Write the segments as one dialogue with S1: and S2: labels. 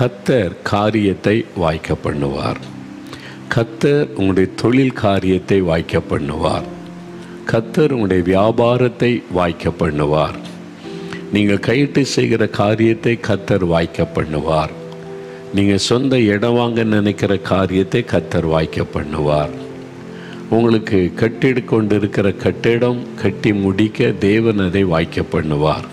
S1: கத்தர் காரியத்தை வாய்க்க பண்ணுவார் கத்தர் உங்களுடைய தொழில் காரியத்தை வாய்க்க பண்ணுவார் கத்தர் உங்களுடைய வியாபாரத்தை வாய்க்க பண்ணுவார் நீங்கள் கையிட்டு செய்கிற காரியத்தை கத்தர் வாய்க்க பண்ணுவார் நீங்கள் சொந்த இடம் வாங்க நினைக்கிற காரியத்தை கத்தர் வாய்க்க பண்ணுவார் உங்களுக்கு கட்டிடு கொண்டு இருக்கிற கட்டிடம் கட்டி முடிக்க தேவன் அதை வாய்க்க பண்ணுவார்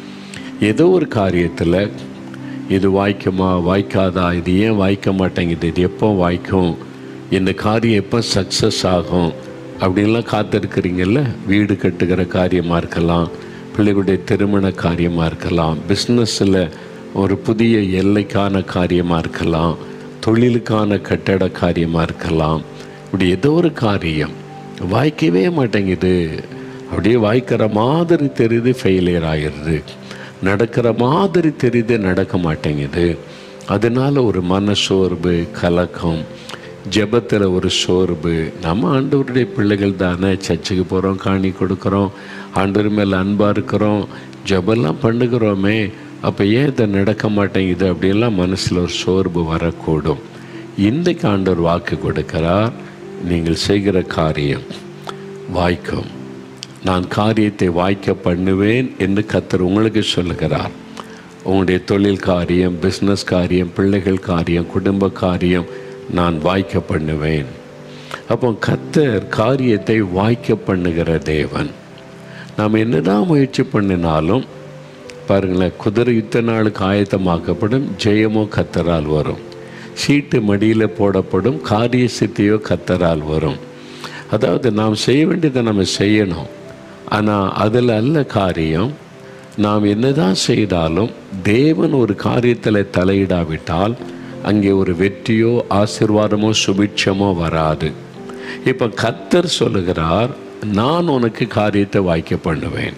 S1: ஏதோ ஒரு காரியத்தில் இது வாய்க்குமா வாய்க்காதா இது ஏன் வாய்க்க மாட்டேங்குது இது எப்போ வாய்க்கும் இந்த காரியம் எப்போ சக்ஸஸ் ஆகும் அப்படின்லாம் காத்திருக்கிறீங்கல்ல வீடு கட்டுகிற காரியமாக இருக்கலாம் பிள்ளைகளுடைய திருமண காரியமாக இருக்கலாம் பிஸ்னஸில் ஒரு புதிய எல்லைக்கான காரியமாக இருக்கலாம் தொழிலுக்கான கட்டட காரியமாக இருக்கலாம் இப்படி ஏதோ ஒரு காரியம் வாய்க்கவே மாட்டேங்குது அப்படியே வாய்க்கிற மாதிரி தெரியுது ஃபெயிலியர் ஆயிடுது நடக்கிற மாதிரி தெரியுது நடக்க மாட்டேங்குது அதனால் ஒரு மனசோர்வு கலக்கம் ஜெபத்தில் ஒரு சோர்வு நம்ம ஆண்டவருடைய பிள்ளைகள் தானே சர்ச்சுக்கு போகிறோம் காணி கொடுக்குறோம் ஆண்டவர் மேலே அன்பாக இருக்கிறோம் ஜெபெல்லாம் பண்ணுகிறோமே அப்போ ஏன் இதை நடக்க மாட்டேங்குது அப்படியெல்லாம் மனசில் ஒரு சோர்வு வரக்கூடும் இன்றைக்கு ஆண்டவர் வாக்கு கொடுக்கிறார் நீங்கள் செய்கிற காரியம் வாய்க்கும் நான் காரியத்தை வாய்க்க பண்ணுவேன் என்று கத்தர் உங்களுக்கு சொல்லுகிறார் உங்களுடைய தொழில் காரியம் பிஸ்னஸ் காரியம் பிள்ளைகள் காரியம் குடும்ப காரியம் நான் வாய்க்க பண்ணுவேன் அப்போ கத்தர் காரியத்தை வாய்க்க பண்ணுகிற தேவன் நாம் என்னதான் முயற்சி பண்ணினாலும் பாருங்களேன் குதிரை யுத்த நாளுக்கு ஆயத்தமாக்கப்படும் ஜெயமோ கத்தரால் வரும் சீட்டு மடியில் போடப்படும் காரிய சித்தியோ கத்தரால் வரும் அதாவது நாம் செய்ய வேண்டியதை நம்ம செய்யணும் ஆனால் அதில் அல்ல காரியம் நாம் என்னதான் செய்தாலும் தேவன் ஒரு காரியத்தில் தலையிடாவிட்டால் அங்கே ஒரு வெற்றியோ ஆசிர்வாதமோ சுபிட்சமோ வராது இப்போ கத்தர் சொல்லுகிறார் நான் உனக்கு காரியத்தை வாய்க்க பண்ணுவேன்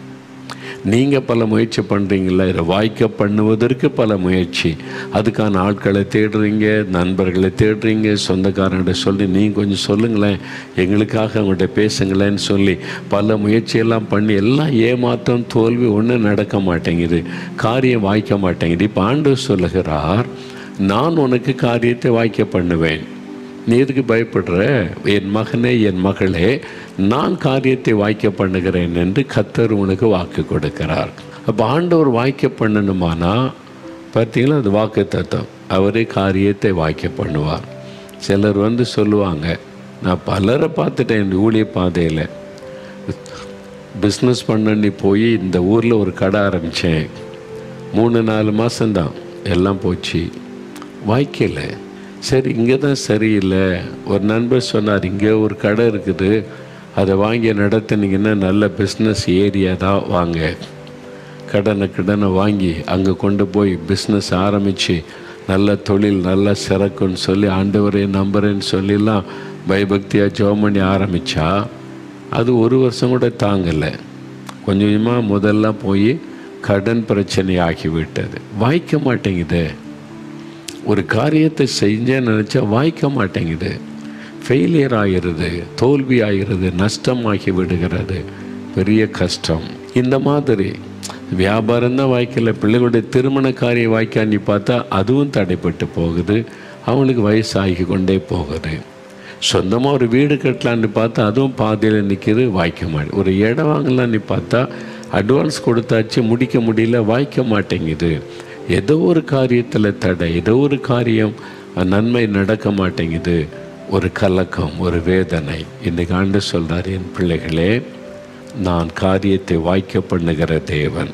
S1: நீங்கள் பல முயற்சி பண்ணுறீங்களா இதை வாய்க்க பண்ணுவதற்கு பல முயற்சி அதுக்கான ஆட்களை தேடுறீங்க நண்பர்களை தேடுறீங்க சொந்தக்காரங்கிட்ட சொல்லி நீங்கள் கொஞ்சம் சொல்லுங்களேன் எங்களுக்காக அவங்கள்ட்ட பேசுங்களேன்னு சொல்லி பல முயற்சியெல்லாம் பண்ணி எல்லாம் ஏமாற்றம் தோல்வி ஒன்றும் நடக்க மாட்டேங்குது காரியம் வாய்க்க மாட்டேங்குது இப்போ ஆண்டு சொல்லுகிறார் நான் உனக்கு காரியத்தை வாய்க்க பண்ணுவேன் நீ எதுக்கு பயப்படுற என் மகனே என் மகளே நான் காரியத்தை வாய்க்க பண்ணுகிறேன் என்று கத்தர் உனக்கு வாக்கு கொடுக்கிறார் அப்போ ஆண்டவர் வாய்க்க பண்ணணுமானா பார்த்தீங்களா அது வாக்கு தத்துவம் அவரே காரியத்தை வாய்க்க பண்ணுவார் சிலர் வந்து சொல்லுவாங்க நான் பலரை பார்த்துட்டேன் இந்த ஊழிய பாதையில் பிஸ்னஸ் பண்ணி போய் இந்த ஊரில் ஒரு கடை ஆரம்பித்தேன் மூணு நாலு மாதம்தான் எல்லாம் போச்சு வாய்க்கலை சரி இங்கே தான் சரியில்லை ஒரு நண்பர் சொன்னார் இங்கே ஒரு கடை இருக்குது அதை வாங்கி நடத்துனீங்கன்னா நல்ல பிஸ்னஸ் ஏரியா தான் வாங்க கடனை கடனை வாங்கி அங்கே கொண்டு போய் பிஸ்னஸ் ஆரம்பித்து நல்ல தொழில் நல்ல சிறக்குன்னு சொல்லி ஆண்டவரே நம்புறேன்னு சொல்லிலாம் பயபக்தியாக ஜெபம் பண்ணி ஆரம்பித்தா அது ஒரு வருஷம் கூட தாங்கலை கொஞ்சம் கொஞ்சமாக முதல்ல போய் கடன் பிரச்சனை ஆகிவிட்டது வாய்க்க மாட்டேங்குது ஒரு காரியத்தை செஞ்சேன்னு நினச்சா வாய்க்க மாட்டேங்குது ஃபெயிலியர் ஆகிறது தோல்வி ஆகிறது நஷ்டமாகி விடுகிறது பெரிய கஷ்டம் இந்த மாதிரி வியாபாரம் தான் வாய்க்கல பிள்ளைகளுடைய திருமண காரியம் வாய்க்காண்டி பார்த்தா அதுவும் தடைப்பட்டு போகுது அவங்களுக்கு வயசாகி கொண்டே போகுது சொந்தமாக ஒரு வீடு கட்டலான்னு பார்த்தா அதுவும் பாதியில் நிற்கிது வாய்க்க மாட்டேன் ஒரு இடம் வாங்கலான்னு பார்த்தா அட்வான்ஸ் கொடுத்தாச்சு முடிக்க முடியல வாய்க்க மாட்டேங்குது ஏதோ ஒரு காரியத்தில் தடை ஏதோ ஒரு காரியம் நன்மை நடக்க மாட்டேங்குது ஒரு கலக்கம் ஒரு வேதனை இன்றைக்கு ஆண்டு சொல்கிறார் என் பிள்ளைகளே நான் காரியத்தை வாய்க்க பண்ணுகிற தேவன்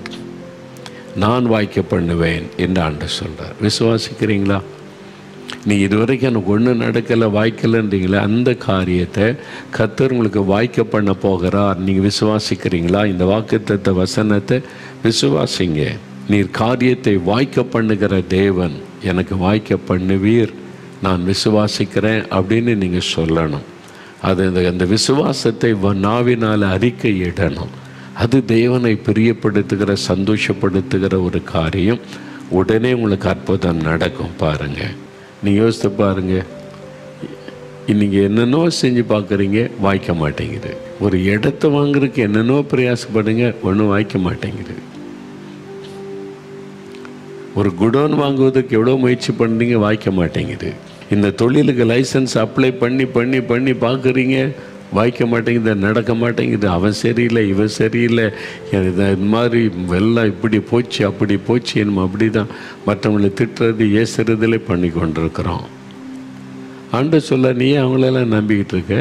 S1: நான் வாய்க்க பண்ணுவேன் என்று ஆண்டு சொல்கிறார் விசுவாசிக்கிறீங்களா நீ இதுவரைக்கும் எனக்கு ஒன்று நடக்கலை வாய்க்கலைன்றீங்களே அந்த காரியத்தை கத்தர் உங்களுக்கு வாய்க்க பண்ண போகிறார் நீங்கள் விசுவாசிக்கிறீங்களா இந்த வாக்குத்தத்த வசனத்தை விசுவாசிங்க நீர் காரியத்தை வாய்க்க பண்ணுகிற தேவன் எனக்கு வாய்க்க பண்ணுவீர் நான் விசுவாசிக்கிறேன் அப்படின்னு நீங்கள் சொல்லணும் அது அந்த அந்த விசுவாசத்தை வ- நாவினால் அறிக்கையிடணும் அது தேவனை பிரியப்படுத்துகிற சந்தோஷப்படுத்துகிற ஒரு காரியம் உடனே உங்களுக்கு அற்புதம் நடக்கும் பாருங்க நீ யோசித்து பாருங்க இன்னைக்கு என்னென்னோ செஞ்சு பார்க்குறீங்க வாய்க்க மாட்டேங்குது ஒரு இடத்த வாங்குறதுக்கு என்னென்னோ பிரயாசப்படுங்க ஒன்றும் வாய்க்க மாட்டேங்குது ஒரு குடோன் வாங்குவதற்கு எவ்வளோ முயற்சி பண்ணுறீங்க வாய்க்க மாட்டேங்குது இந்த தொழிலுக்கு லைசன்ஸ் அப்ளை பண்ணி பண்ணி பண்ணி பார்க்குறீங்க வாய்க்க மாட்டேங்குது நடக்க மாட்டேங்குது அவன் சரியில்லை இவன் சரியில்லை இது இது மாதிரி எல்லாம் இப்படி போச்சு அப்படி போச்சு நம்ம அப்படி தான் மற்றவங்களை திட்டுறது ஏசுறதுலே பண்ணி கொண்டிருக்கிறோம் ஆண்டு சொல்ல நீ அவங்களெல்லாம் நம்பிக்கிட்டு இருக்க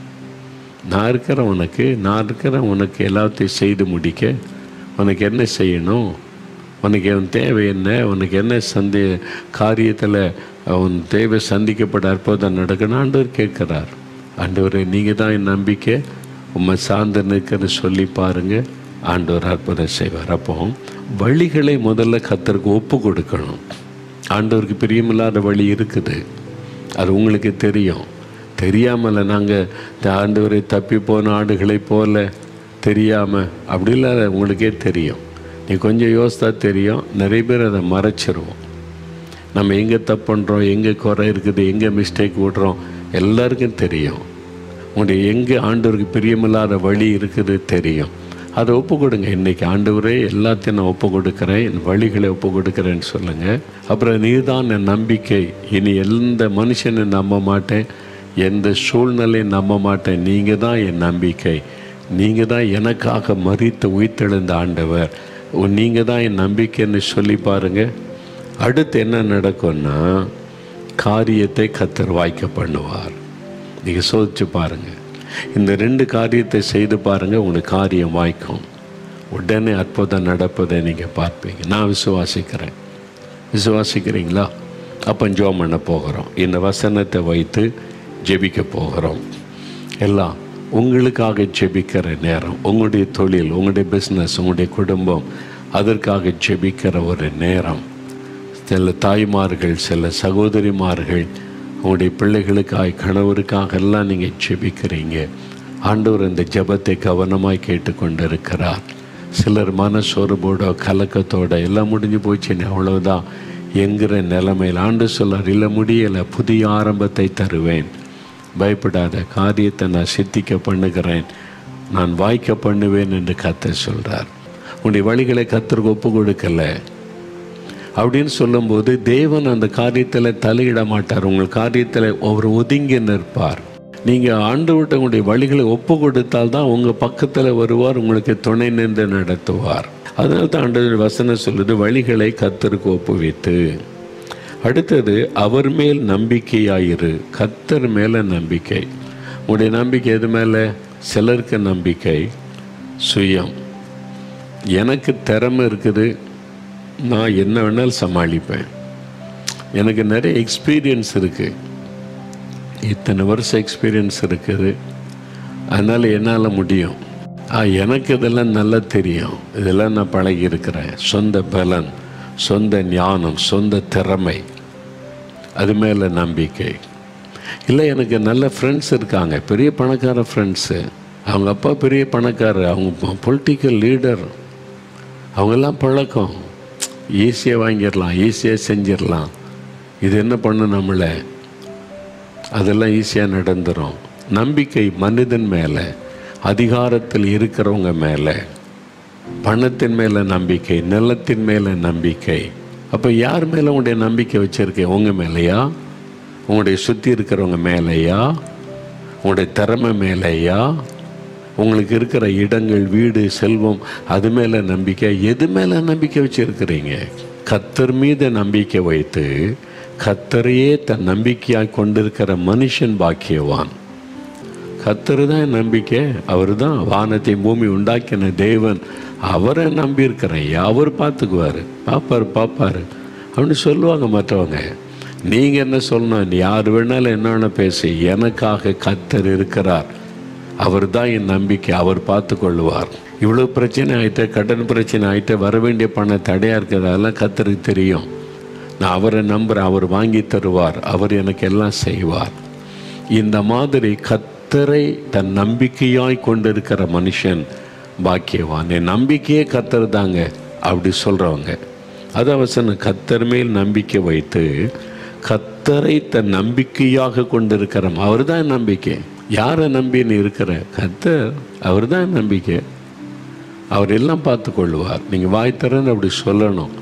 S1: நான் இருக்கிறேன் உனக்கு நான் இருக்கிறேன் உனக்கு எல்லாத்தையும் செய்து முடிக்க உனக்கு என்ன செய்யணும் உனக்கு என் தேவை என்ன உனக்கு என்ன சந்தே காரியத்தில் உன் தேவை சந்திக்கப்பட்ட அற்புதம் நடக்கணும் ஆண்டவர் கேட்குறார் ஆண்டவரே நீங்கள் தான் என் நம்பிக்கை உம்மை சார்ந்து நிற்கிற சொல்லி பாருங்கள் ஆண்டவர் அற்புதம் செய்வார் அப்போ வழிகளை முதல்ல கத்தருக்கு ஒப்பு கொடுக்கணும் ஆண்டவருக்கு பிரியமில்லாத வழி இருக்குது அது உங்களுக்கு தெரியும் தெரியாமல் நாங்கள் ஆண்டவரை தப்பி போன ஆடுகளைப் போல தெரியாமல் அப்படி இல்லாத உங்களுக்கே தெரியும் நீ கொஞ்சம் யோசித்தா தெரியும் நிறைய பேர் அதை மறைச்சிருவோம் நம்ம எங்கே தப்பு பண்ணுறோம் எங்கே குறை இருக்குது எங்கே மிஸ்டேக் விடுறோம் எல்லாருக்கும் தெரியும் உங்களுடைய எங்கே ஆண்டவருக்கு பிரியமில்லாத வழி இருக்குது தெரியும் அதை ஒப்பு கொடுங்க இன்றைக்கி ஆண்டவரே எல்லாத்தையும் நான் ஒப்பு கொடுக்குறேன் என் வழிகளை ஒப்பு கொடுக்குறேன்னு சொல்லுங்கள் அப்புறம் நீ தான் என் நம்பிக்கை இனி எந்த மனுஷனை நம்ப மாட்டேன் எந்த சூழ்நிலையும் நம்ப மாட்டேன் நீங்கள் தான் என் நம்பிக்கை நீங்கள் தான் எனக்காக மறித்து உயிர்த்தெழுந்த ஆண்டவர் நீங்கள் தான் என் நம்பிக்கைன்னு சொல்லி பாருங்கள் அடுத்து என்ன நடக்கும்னா காரியத்தை கத்தர் வாய்க்க பண்ணுவார் நீங்கள் சோதிச்சு பாருங்கள் இந்த ரெண்டு காரியத்தை செய்து பாருங்கள் உங்களுக்கு காரியம் வாய்க்கும் உடனே அற்புதம் நடப்பதை நீங்கள் பார்ப்பீங்க நான் விசுவாசிக்கிறேன் விசுவாசிக்கிறீங்களா அப்போ ஜோம் பண்ண போகிறோம் இந்த வசனத்தை வைத்து ஜெபிக்க போகிறோம் எல்லாம் உங்களுக்காக ஜெபிக்கிற நேரம் உங்களுடைய தொழில் உங்களுடைய பிஸ்னஸ் உங்களுடைய குடும்பம் அதற்காக ஜெபிக்கிற ஒரு நேரம் சில தாய்மார்கள் சில சகோதரிமார்கள் உங்களுடைய பிள்ளைகளுக்காக கணவருக்காக எல்லாம் நீங்கள் ஜெபிக்கிறீங்க ஆண்டவர் இந்த ஜெபத்தை கவனமாய் கேட்டுக்கொண்டு இருக்கிறார் சிலர் மனசோர்வோட கலக்கத்தோட எல்லாம் முடிஞ்சு போச்சு நீ அவ்வளவுதான் என்கிற நிலைமையில் ஆண்டு சொல்லார் இல்லை முடியலை புதிய ஆரம்பத்தை தருவேன் பயப்படாத காரியத்தை நான் சித்திக்க பண்ணுகிறேன் நான் வாய்க்க பண்ணுவேன் என்று கத்த சொல்கிறார் உன்னுடைய வழிகளை கத்தருக்கு ஒப்பு கொடுக்கலை அப்படின்னு சொல்லும்போது தேவன் அந்த காரியத்தில் தலையிட மாட்டார் உங்கள் காரியத்தில் அவர் ஒதுங்கி நிற்பார் நீங்கள் ஆண்டு விட்ட உங்களுடைய வழிகளை ஒப்பு கொடுத்தால் தான் உங்கள் பக்கத்தில் வருவார் உங்களுக்கு துணை நின்று நடத்துவார் அதனால தான் ஆண்டு வசனம் சொல்லுது வழிகளை கத்தருக்கு ஒப்புவித்து அடுத்தது அவர் மேல் நம்பிக்கையாயிரு கத்தர் மேலே நம்பிக்கை உங்களுடைய நம்பிக்கை எது மேலே சிலருக்கு நம்பிக்கை சுயம் எனக்கு திறமை இருக்குது நான் என்ன வேணாலும் சமாளிப்பேன் எனக்கு நிறைய எக்ஸ்பீரியன்ஸ் இருக்குது இத்தனை வருஷம் எக்ஸ்பீரியன்ஸ் இருக்குது அதனால் என்னால் முடியும் ஆ எனக்கு இதெல்லாம் நல்லா தெரியும் இதெல்லாம் நான் பழகி இருக்கிறேன் சொந்த பலன் சொந்த ஞானம் சொந்த திறமை அது மேலே நம்பிக்கை இல்லை எனக்கு நல்ல ஃப்ரெண்ட்ஸ் இருக்காங்க பெரிய பணக்கார ஃப்ரெண்ட்ஸு அவங்க அப்பா பெரிய பணக்காரர் அவங்க பொலிட்டிக்கல் லீடர் அவங்கெல்லாம் பழக்கம் ஈஸியாக வாங்கிடலாம் ஈஸியாக செஞ்சிடலாம் இது என்ன பண்ணும் நம்மளை அதெல்லாம் ஈஸியாக நடந்துடும் நம்பிக்கை மனிதன் மேலே அதிகாரத்தில் இருக்கிறவங்க மேலே பணத்தின் மேலே நம்பிக்கை நிலத்தின் மேலே நம்பிக்கை அப்போ யார் மேலே உங்களுடைய நம்பிக்கை வச்சுருக்கேன் உங்கள் மேலேயா உங்களுடைய சுற்றி இருக்கிறவங்க மேலேயா உங்களுடைய திறமை மேலேயா உங்களுக்கு இருக்கிற இடங்கள் வீடு செல்வம் அது மேலே நம்பிக்கை எது மேலே நம்பிக்கை வச்சுருக்கிறீங்க கத்தர் மீது நம்பிக்கை வைத்து கத்தரையே தன் நம்பிக்கையாக கொண்டிருக்கிற மனுஷன் பாக்கியவான் கத்தர் தான் நம்பிக்கை அவர் தான் வானத்தை பூமி உண்டாக்கின தேவன் அவரை நம்பியிருக்கிறேன் அவர் பார்த்துக்குவார் பார்ப்பார் பார்ப்பார் அப்படின்னு சொல்லுவாங்க மற்றவங்க நீங்கள் என்ன சொல்லணும் யார் வேணாலும் என்னென்ன பேசி எனக்காக கத்தர் இருக்கிறார் அவர் தான் என் நம்பிக்கை அவர் பார்த்து கொள்வார் இவ்வளோ பிரச்சனை ஆகிட்ட கடன் பிரச்சனை ஆகிட்ட வர வேண்டிய பணம் தடையாக இருக்கிறதெல்லாம் கத்தருக்கு தெரியும் நான் அவரை நம்புகிறேன் அவர் வாங்கி தருவார் அவர் எனக்கு எல்லாம் செய்வார் இந்த மாதிரி கத்தரை தன் நம்பிக்கையாய் கொண்டிருக்கிற மனுஷன் பாக்கியவான் என் நம்பிக்கையே கத்தர் தாங்க அப்படி சொல்கிறவங்க அது அவசரம் கத்தர் மேல் நம்பிக்கை வைத்து கத்தரை தன் நம்பிக்கையாக கொண்டிருக்கிற அவர் தான் நம்பிக்கை யாரை நம்பி நீ இருக்கிற கத்தர் அவர் தான் நம்பிக்கை அவர் எல்லாம் பார்த்து கொள்வார் நீங்கள் வாய் திறந்து அப்படி சொல்லணும்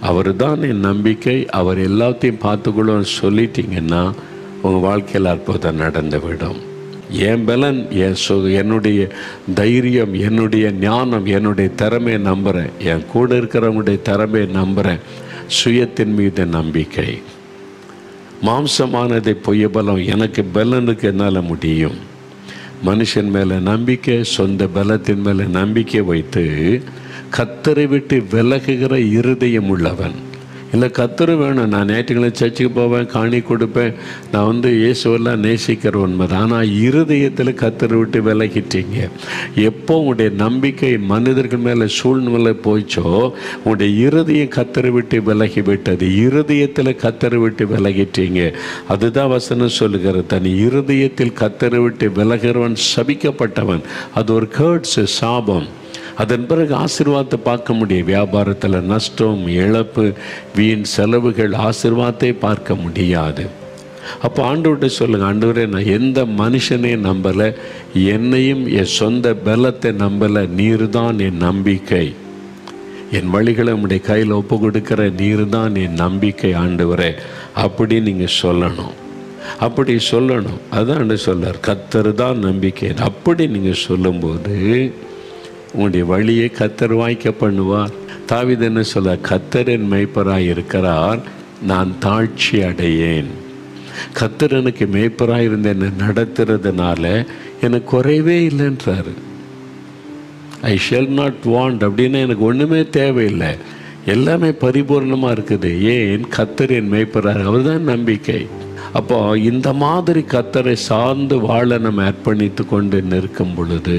S1: அவர் தான் என் நம்பிக்கை அவர் எல்லாத்தையும் பார்த்துக்கொள்ளும் சொல்லிட்டீங்கன்னா உங்கள் வாழ்க்கையில் அற்புதம் நடந்துவிடும் என் பலன் என் சு என்னுடைய தைரியம் என்னுடைய ஞானம் என்னுடைய திறமையை நம்புகிறேன் என் கூட இருக்கிறவங்களுடைய திறமையை நம்புகிறேன் சுயத்தின் மீது நம்பிக்கை மாம்சமானதை பொய்ய பலம் எனக்கு பலனுக்கு என்னால் முடியும் மனுஷன் மேலே நம்பிக்கை சொந்த பலத்தின் மேலே நம்பிக்கை வைத்து கத்தரை விட்டு விலகுகிற இருதயம் உள்ளவன் இல்லை கத்தரு வேணும் நான் ஞாயிற்றுக்கிழமை சர்ச்சுக்கு போவேன் காணி கொடுப்பேன் நான் வந்து இயேசுவெல்லாம் நேசிக்கிற உண்மை ஆனால் இருதயத்தில் கத்தரை விட்டு விலகிட்டீங்க எப்போ உங்களுடைய நம்பிக்கை மனிதர்கள் மேலே சூழ்நிலை போயிச்சோ உங்களுடைய இருதயம் கத்தரை விட்டு விலகி விட்டது இருதயத்தில் கத்தரை விட்டு விலகிட்டீங்க அதுதான் வசனம் சொல்லுகிறது தன் இருதயத்தில் கத்தரை விட்டு விலகிறவன் சபிக்கப்பட்டவன் அது ஒரு கேர்ட்ஸ் சாபம் அதன் பிறகு ஆசீர்வாதத்தை பார்க்க முடியும் வியாபாரத்தில் நஷ்டம் இழப்பு வீண் செலவுகள் ஆசீர்வாதத்தை பார்க்க முடியாது அப்போ ஆண்டவர்கிட்ட சொல்லுங்கள் ஆண்டவரே நான் எந்த மனுஷனையும் நம்பலை என்னையும் என் சொந்த பலத்தை நம்பலை நீர் தான் என் நம்பிக்கை என் வழிகளை உம்முடைய கையில் ஒப்பு கொடுக்கிற நீர் தான் என் நம்பிக்கை ஆண்டவரே அப்படி நீங்கள் சொல்லணும் அப்படி சொல்லணும் அதான் சொல்லார் கத்தர் தான் நம்பிக்கை அப்படி நீங்கள் சொல்லும்போது உங்களுடைய வழியை கத்தர் வாய்க்க பண்ணுவார் தாவித என்ன சொல்ல கத்தர் என் மெய்ப்பராய் இருக்கிறார் நான் தாழ்ச்சி அடையேன் கத்தர் எனக்கு மேய்ப்பராக இருந்து என்னை நடத்துறதுனால எனக்கு குறைவே இல்லைன்றாரு ஐ ஷெல் நாட் வாண்ட் அப்படின்னா எனக்கு ஒன்றுமே தேவையில்லை எல்லாமே பரிபூர்ணமாக இருக்குது ஏன் கத்தர் என் மேய்ப்பரார் அவர் தான் நம்பிக்கை அப்போ இந்த மாதிரி கத்தரை சார்ந்து வாழ நம்ம அர்ப்பணித்து கொண்டு நிற்கும் பொழுது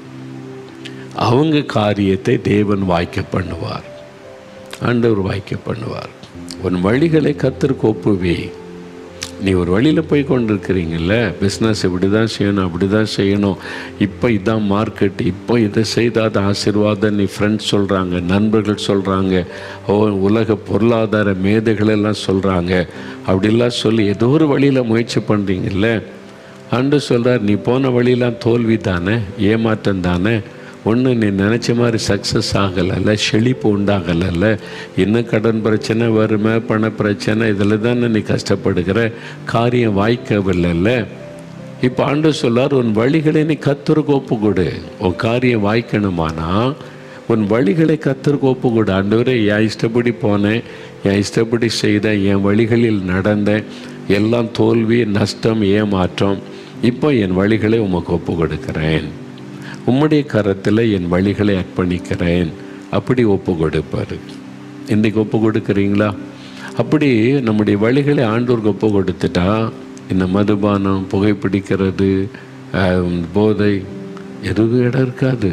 S1: அவங்க காரியத்தை தேவன் வாய்க்க பண்ணுவார் ஆண்டவர் வாய்க்க பண்ணுவார் உன் வழிகளை கத்தருக்கு ஒப்புவே நீ ஒரு வழியில் போய் கொண்டிருக்கிறீங்கல்ல பிஸ்னஸ் இப்படி தான் செய்யணும் அப்படி தான் செய்யணும் இப்போ இதான் மார்க்கெட் இப்போ இதை செய்தாத ஆசீர்வாதம் நீ ஃப்ரெண்ட்ஸ் சொல்கிறாங்க நண்பர்கள் சொல்கிறாங்க ஓ உலக பொருளாதார மேதைகள் எல்லாம் சொல்கிறாங்க அப்படிலாம் சொல்லி ஏதோ ஒரு வழியில் முயற்சி பண்ணுறீங்கல்ல அன்று சொல்கிறார் நீ போன வழியெல்லாம் தோல்வி தானே ஏமாற்றம் தானே ஒன்று நீ நினச்ச மாதிரி சக்ஸஸ் ஆகலைல்ல செழிப்பு உண்டாகலைல்ல இன்னும் கடன் பிரச்சனை வறுமை பண பிரச்சனை இதில் தானே நீ கஷ்டப்படுகிற காரியம் வாய்க்கவில்லைல்ல இப்போ ஆண்டு சொல்லார் உன் வழிகளை நீ கத்தருக்கு ஒப்பு கொடு உன் காரியம் வாய்க்கணுமானா உன் வழிகளை கத்தருக்கு ஒப்பு கொடு ஆண்டவரே என் இஷ்டப்படி போனேன் என் இஷ்டப்படி செய்தேன் என் வழிகளில் நடந்தேன் எல்லாம் தோல்வி நஷ்டம் ஏமாற்றம் இப்போ என் வழிகளை உமக்கு ஒப்பு கொடுக்கிறேன் உம்முடைய கரத்தில் என் வழிகளை அர்ப்பணிக்கிறேன் அப்படி ஒப்பு கொடுப்பார் இன்றைக்கி ஒப்பு கொடுக்குறீங்களா அப்படி நம்முடைய வழிகளை ஆண்டோருக்கு ஒப்பு கொடுத்துட்டா இந்த மதுபானம் புகைப்பிடிக்கிறது ஆஹ், போதை எதுவும் இடம் இருக்காது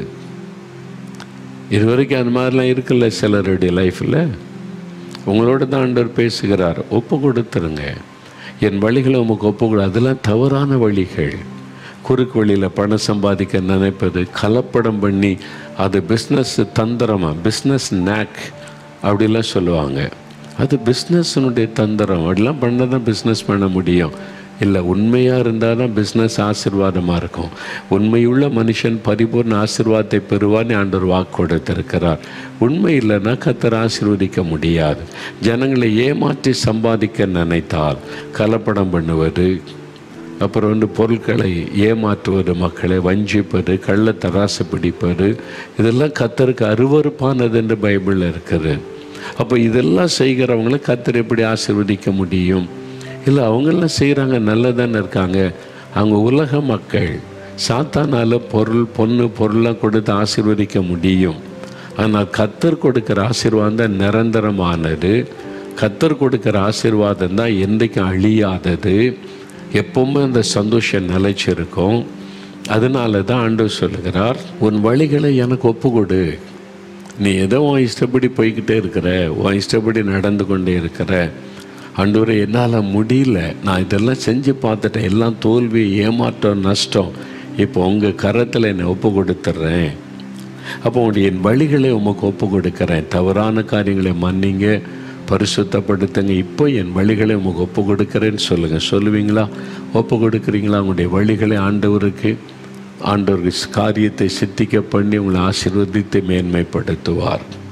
S1: இது வரைக்கும் அந்த மாதிரிலாம் இருக்குல்ல சிலருடைய லைஃப்பில் உங்களோட தான் ஆண்டவர் பேசுகிறார் ஒப்பு கொடுத்துருங்க என் வழிகளை உமக்கு ஒப்பு கொடு அதெல்லாம் தவறான வழிகள் குறுக்கு வழியில் பணம் சம்பாதிக்க நினைப்பது கலப்படம் பண்ணி அது பிஸ்னஸ் தந்திரமா பிஸ்னஸ் நேக் அப்படிலாம் சொல்லுவாங்க அது பிஸ்னஸ்னுடைய தந்திரம் அப்படிலாம் பண்ணால் தான் பிஸ்னஸ் பண்ண முடியும் இல்லை உண்மையாக இருந்தால் தான் பிஸ்னஸ் ஆசீர்வாதமாக இருக்கும் உண்மையுள்ள மனுஷன் பரிபூர்ண ஆசீர்வாதத்தை பெறுவான்னு ஆண்டவர் வாக்கு கொடுத்திருக்கிறார் உண்மை இல்லைன்னா கத்தர் ஆசீர்வதிக்க முடியாது ஜனங்களை ஏமாற்றி சம்பாதிக்க நினைத்தால் கலப்படம் பண்ணுவது அப்புறம் வந்து பொருட்களை ஏமாற்றுவது மக்களை வஞ்சிப்பது கள்ள தராசு பிடிப்பது இதெல்லாம் கத்தருக்கு அருவறுப்பானது என்று பைபிளில் இருக்குது அப்போ இதெல்லாம் செய்கிறவங்களை கத்தர் எப்படி ஆசீர்வதிக்க முடியும் இல்லை அவங்கெல்லாம் செய்கிறாங்க நல்லதானே இருக்காங்க அவங்க உலக மக்கள் சாத்தானால பொருள் பொண்ணு பொருளாக கொடுத்து ஆசீர்வதிக்க முடியும் ஆனால் கத்தர் கொடுக்குற ஆசீர்வாதம் தான் நிரந்தரமானது கத்தர் கொடுக்குற ஆசீர்வாதம் தான் என்றைக்கும் அழியாதது எப்பவுமே அந்த சந்தோஷம் நிலைச்சிருக்கும் அதனால தான் ஆண்டவர் சொல்லுகிறார் உன் வழிகளை எனக்கு ஒப்பு கொடு நீ ஏதோ உன் இஷ்டப்படி போய்கிட்டே இருக்கிற உன் இஷ்டப்படி நடந்து கொண்டே இருக்கிற ஆண்டவரே என்னால் முடியல நான் இதெல்லாம் செஞ்சு பார்த்துட்டேன் எல்லாம் தோல்வி ஏமாற்றம் நஷ்டம் இப்போ உங்கள் கரத்தில் என்னை ஒப்பு கொடுத்துட்றேன் அப்போ உங்களுடைய என் வழிகளை உமக்கு ஒப்பு கொடுக்குறேன் தவறான காரியங்களை மன்னிங்க பரிசுத்தப்படுத்துங்க இப்போ என் வழிகளை உமக்கு ஒப்பு கொடுக்குறேன்னு சொல்லுங்கள் சொல்லுவீங்களா ஒப்பு கொடுக்குறீங்களா உங்களுடைய வழிகளை ஆண்டவருக்கு ஆண்டவருக்கு காரியத்தை சித்திக்க பண்ணி உங்களை ஆசீர்வதித்து மேன்மைப்படுத்துவார்